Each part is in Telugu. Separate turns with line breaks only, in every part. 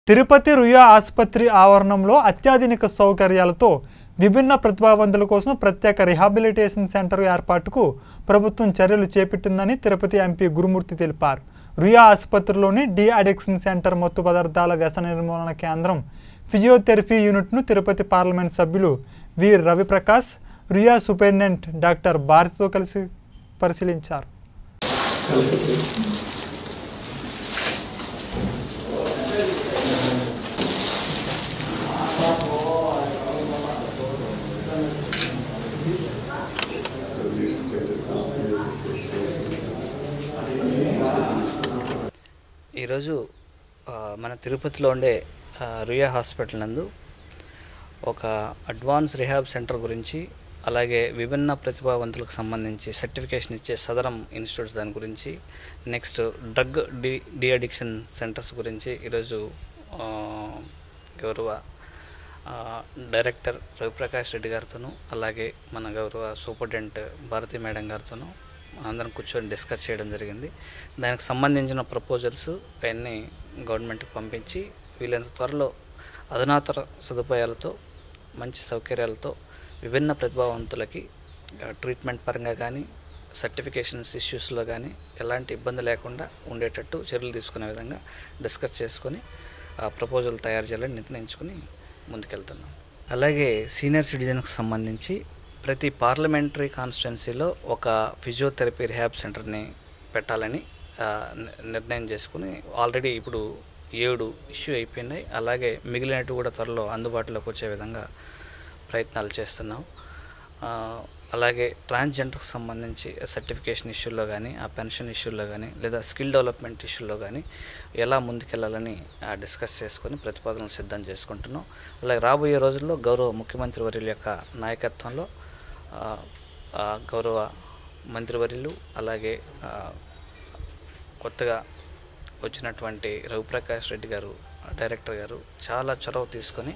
తిరుపతి రుయా ఆసుపత్రి ఆవరణంలో అత్యాధునిక సౌకర్యాలతో విభిన్న ప్రతిభావంతుల కోసం ప్రత్యేక రిహాబిలిటేషన్ సెంటర్ ఏర్పాటుకు ప్రభుత్వం చర్యలు చేపట్టిందని తిరుపతి ఎంపీ గురుమూర్తి తెలిపారు రుయా ఆసుపత్రిలోని డి అడిక్షన్ సెంటర్ మత్తు పదార్థాల వ్యసన నిర్మూలన కేంద్రం ఫిజియోథెరపీ యూనిట్ను తిరుపతి పార్లమెంట్ సభ్యులు V Raviprakash Ruia superintendent doctor భారతితో కలిసి పరిశీలించారు
ఈరోజు ఆ, మన తిరుపతిలో ఉండే ఆ, రుయా హాస్పిటల్ నందు ఒక అడ్వాన్స్ రిహాబ్ సెంటర్ గురించి అలాగే విభిన్న ప్రతిభావంతులకు సంబంధించి సర్టిఫికేషన్ ఇచ్చే సదరం ఇన్స్టిట్యూట్స్ దాని గురించి next drug de de addiction centres గురించి ఈరోజు ఆ, గౌరవ ఆ, డైరెక్టర్ రవిప్రకాష్ రెడ్డి గారితోనూ అలాగే మన గౌరవ సూపరింటెండెంట్ భారతి మేడం గారితోనూ అందరం కూర్చొని డిస్కస్ చేయడం జరిగింది దానికి సంబంధించిన ప్రపోజల్స్ అవన్నీ గవర్నమెంట్కి పంపించి వీలైనంత త్వరలో అధునాతన సదుపాయాలతో మంచి సౌకర్యాలతో విభిన్న ప్రతిభావంతులకి ఆ, ట్రీట్మెంట్ పరంగా కానీ సర్టిఫికేషన్స్ ఇష్యూస్లో కానీ ఎలాంటి ఇబ్బంది లేకుండా ఉండేటట్టు చర్యలు తీసుకునే విధంగా డిస్కస్ చేసుకొని ఆ ప్రపోజల్ తయారు చేయాలని నిర్ణయించుకుని ముందుకెళ్తున్నాం అలాగే సీనియర్ సిటిజన్కి సంబంధించి ప్రతి పార్లమెంటరీ కాన్స్టిట్యున్సీలో ఒక ఫిజియోథెరపీ రిహాబ్ సెంటర్ని పెట్టాలని ఆ, ని- నిర్ణయం చేసుకుని ఆల్రెడీ ఇప్పుడు ఏడు ఇష్యూ అయిపోయినాయి అలాగే మిగిలినట్టు కూడా త్వరలో అందుబాటులోకి వచ్చే విధంగా ప్రయత్నాలు చేస్తున్నాం ఆ, అలాగే ట్రాన్స్జెండర్కి సంబంధించి సర్టిఫికేషన్ ఇష్యూలో కానీ ఆ పెన్షన్ ఇష్యూలో కానీ లేదా స్కిల్ డెవలప్మెంట్ ఇష్యూలో కానీ ఎలా ముందుకెళ్లాలని ఆ, డిస్కస్ చేసుకొని ప్రతిపాదనలు సిద్ధం చేసుకుంటున్నాం అలాగే రాబోయే రోజుల్లో గౌరవ ముఖ్యమంత్రి వర్యుల యొక్క నాయకత్వంలో ఆ, ఆ, గౌరవ మంత్రివర్యులు అలాగే ఆ, కొత్తగా వచ్చినటువంటి రవిప్రకాష్ రెడ్డి గారు డైరెక్టర్ గారు చాలా చొరవ తీసుకొని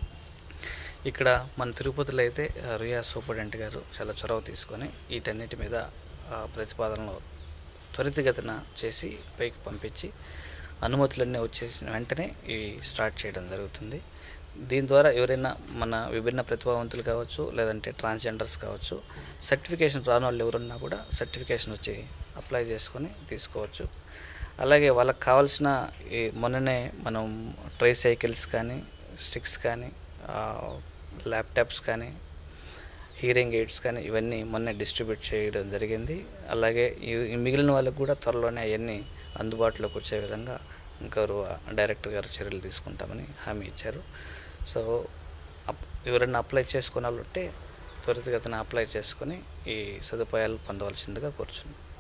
ఇక్కడ మన తిరుపతిలో అయితే ఆ, రియా సూపరింటెండెంట్ గారు చాలా చొరవ తీసుకొని వీటన్నిటి మీద ఆ, ప్రతిపాదనలు త్వరితగతిన చేసి పైకి పంపించి అనుమతులన్నీ వచ్చేసిన వెంటనే ఇవి స్టార్ట్ చేయడం జరుగుతుంది దీని ద్వారా ఎవరైనా మన విభిన్న ప్రతిభావంతులు కావచ్చు లేదంటే ట్రాన్స్జెండర్స్ కావచ్చు సర్టిఫికేషన్ రాని వాళ్ళు ఎవరున్నా కూడా సర్టిఫికేషన్ వచ్చి అప్లై చేసుకొని తీసుకోవచ్చు అలాగే వాళ్ళకి కావాల్సిన ఈ మొన్ననే మనం ట్రై సైకిల్స్ కానీ స్టిక్స్ కానీ ఆ, ల్యాప్టాప్స్ కానీ హీరింగ్ ఎయిడ్స్ కానీ ఇవన్నీ మొన్నే డిస్ట్రిబ్యూట్ చేయడం జరిగింది అలాగే ఈ- ఈ మిగిలిన వాళ్ళకు కూడా త్వరలోనే అవన్నీ అందుబాటులోకి వచ్చే విధంగా గౌరవ డైరెక్టర్ గారు చర్యలు తీసుకుంటామని హామీ ఇచ్చారు సో అప్- ఎవరైనా అప్లై చేసుకున్న వాళ్ళు ఉంటే త్వరితగతిన అప్లై చేసుకొని ఈ సదుపాయాలు పొందవలసిందిగా కోరుచున్నాను